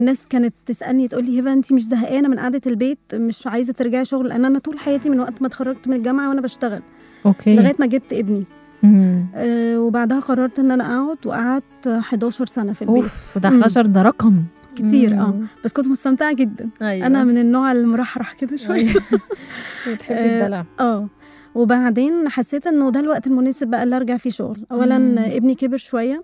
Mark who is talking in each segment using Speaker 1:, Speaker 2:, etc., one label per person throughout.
Speaker 1: الناس كانت تسالني تقول لي هبه انت مش زهقانه من قعده البيت مش عايزه ترجعي شغل لان انا طول حياتي من وقت ما اتخرجت من الجامعه وانا بشتغل
Speaker 2: اوكي
Speaker 1: لغايه ما جبت ابني
Speaker 2: مم.
Speaker 1: أه وبعدها قررت ان انا اقعد وقعدت 11 سنه في البيت
Speaker 2: اوف ده 11 ده رقم
Speaker 1: كتير اه
Speaker 2: مم.
Speaker 1: بس كنت مستمتعه جدا
Speaker 2: ايوه
Speaker 1: انا من النوع المرحرح كده شويه
Speaker 2: بتحبي
Speaker 1: آه،
Speaker 2: الدلع
Speaker 1: اه وبعدين حسيت انه ده الوقت المناسب بقى اللي ارجع فيه شغل اولا
Speaker 2: مم.
Speaker 1: ابني كبر شويه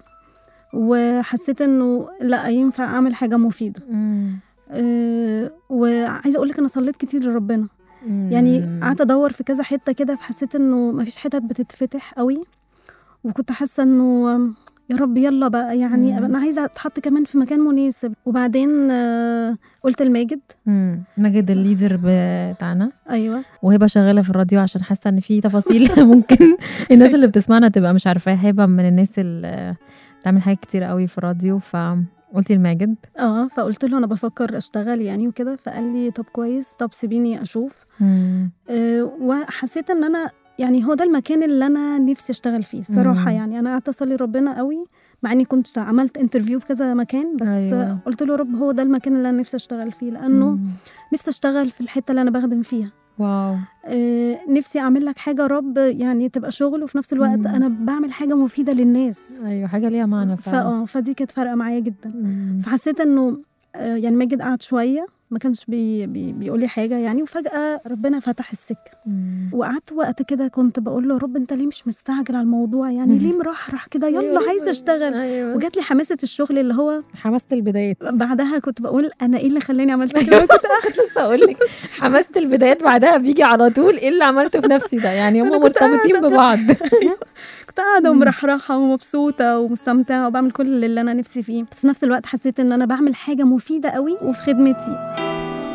Speaker 1: وحسيت انه لا ينفع اعمل حاجه مفيده
Speaker 2: مم.
Speaker 1: أه وعايزه اقول لك انا صليت كتير لربنا
Speaker 2: مم.
Speaker 1: يعني قعدت ادور في كذا حته كده فحسيت انه مفيش حتت بتتفتح قوي وكنت حاسه انه يا رب يلا بقى يعني
Speaker 2: مم.
Speaker 1: انا عايزه اتحط كمان في مكان مناسب وبعدين آه، قلت لماجد
Speaker 2: مم. ماجد الليدر بتاعنا
Speaker 1: ايوه
Speaker 2: وهبه شغاله في الراديو عشان حاسه ان في تفاصيل ممكن الناس اللي بتسمعنا تبقى مش عارفاها هبه من الناس اللي بتعمل حاجات كتير قوي في الراديو فقلتي لماجد
Speaker 1: اه فقلت له انا بفكر اشتغل يعني وكده فقال لي طب كويس طب سيبيني اشوف
Speaker 2: مم.
Speaker 1: أه وحسيت ان انا يعني هو ده المكان اللي انا نفسي اشتغل فيه الصراحه
Speaker 2: مم.
Speaker 1: يعني انا قعدت اصلي ربنا قوي مع اني كنت عملت انترفيو في كذا مكان بس
Speaker 2: أيوة.
Speaker 1: أيوة. قلت له رب هو ده المكان اللي انا نفسي اشتغل فيه لانه
Speaker 2: مم.
Speaker 1: نفسي اشتغل في الحته اللي انا بخدم فيها
Speaker 2: واو
Speaker 1: أه نفسي اعمل لك حاجه رب يعني تبقى شغل وفي نفس الوقت
Speaker 2: مم.
Speaker 1: انا بعمل حاجه مفيده للناس
Speaker 2: ايوه حاجه ليها معنى فعلا
Speaker 1: فاه فدي كانت فارقه معايا جدا
Speaker 2: مم.
Speaker 1: فحسيت انه آه، يعني ماجد قعد شويه ما كانش بي بي بيقول لي حاجه يعني وفجاه ربنا فتح السكه
Speaker 2: مم.
Speaker 1: وقعدت وقت كده كنت بقول له يا رب انت ليه مش مستعجل على الموضوع يعني ليه مرحرح كده يلا عايزه اشتغل
Speaker 2: ايوه
Speaker 1: وجات لي حماسه الشغل اللي هو
Speaker 2: حماسه البدايات
Speaker 1: بعدها كنت بقول انا ايه اللي خلاني عملت كده
Speaker 2: كنت لسه اقول لك حماسه البدايات بعدها بيجي على طول ايه اللي عملته في نفسي ده يعني هم
Speaker 1: أنا كنت
Speaker 2: مرتبطين
Speaker 1: قاعدة
Speaker 2: ببعض
Speaker 1: كنت قاعده ومرحرحه ومبسوطه ومستمتعه وبعمل كل اللي انا نفسي فيه بس في نفس الوقت حسيت ان انا بعمل حاجه مفيده قوي وفي خدمتي